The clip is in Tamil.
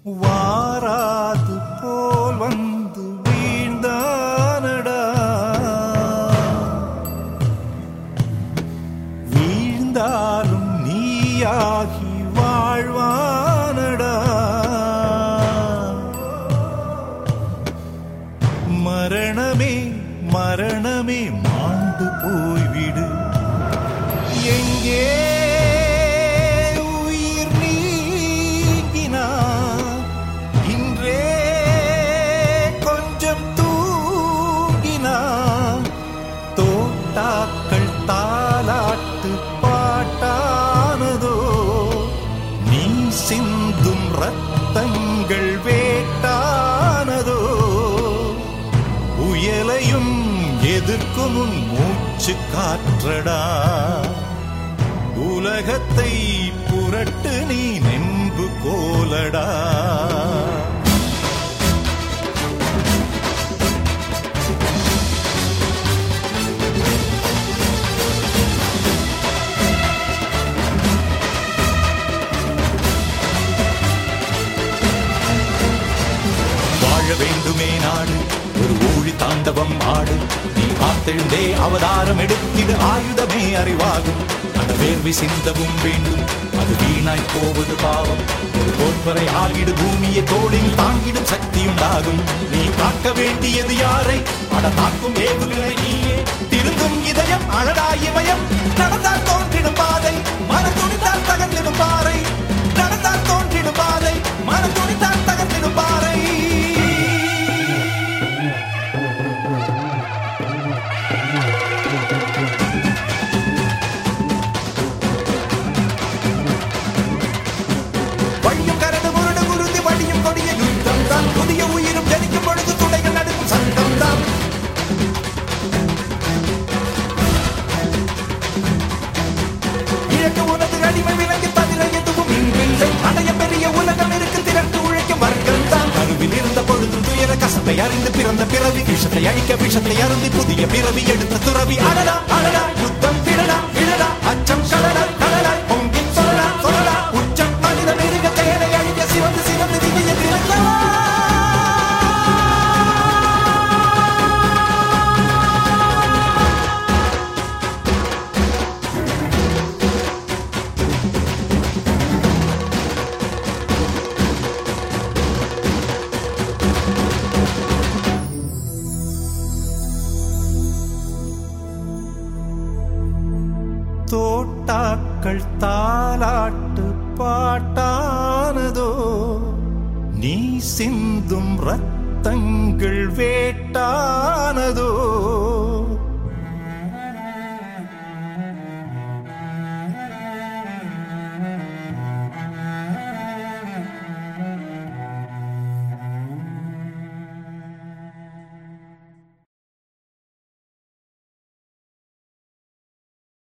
வாராது போல் வந்து வீழ்ந்தானடா வீழ்ந்தாலும் நீயாகி வாழ்வானடா மரணமே மரணமே மாண்டு போய்விடு எங்கே உயிர் நீங்கினா இன்றே கொஞ்சம் தூங்கினா தோட்டாக்கள் தாலாட்டு பாட்டானதோ நீ சிந்தும் ரத்தங்கள் வேட்டானதோ புயலையும் எதிர்க்கும் உன் மூச்சு காற்றடா உலகத்தை புரட்டு நீ நென்பு கோலடா வாழ வேண்டுமே நாடு ஒரு ஊழி தாண்டவம் ஆடு நீ காத்தெழுந்தே அவதாரம் எடுத்திடு ஆயுதமே அறிவாகும் அந்த வேர்வை சிந்தவும் வேண்டும் அது வீணாய் போவது பாவம் ஒரு போர்வரை ஆகிடு பூமியை தோளில் தாங்கிடும் சக்தி உண்டாகும் நீ காக்க வேண்டியது யாரை அட தாக்கும் ஏவுகளை நீயே திருந்தும் இதயம் அழடா இமயம் நடந்தால் தோன்றிடும் பாதை மன துணித்தால் தகர்ந்திடும் பாறை நடந்தால் தோன்றிடும் பாதை மன துணித்தால் தகர்ந்திடும் பாறை வழியும் கரடு முரடு குருதி வழியும் கொடிய யுத்தம் தான் புதிய உயிரும் ஜனிக்கும் பொழுது துணைகள் நடுக்கும் சங்கம் தான் இழக்க உனது அடிமை விலங்கி தவிர எதுவும் இன்றில்லை அடைய பெரிய உலகம் இருக்கு திரண்டு உழைக்கும் வர்க்கம் தான் கருவில் இருந்த பொழுதும் துயர கசப்பை அறிந்து பிறந்த பிறவி விஷத்தை அழிக்க விஷத்தை அருந்தி புதிய பிறவி எடுத்த துறவி அடடா அடடா யுத்தம் விடடா விடடா அச்சம் கடலா கடலா பொங்கி சொல்லடா சொல்லடா உச்சம் மனித மிருக செயலை அழிக்க சிவந்து சிவந்து விதிய திறந்தா தோட்டாக்கள் தாலாட்டு பாட்டானதோ நீ சிந்தும் ரத்தங்கள் வேட்டானதோ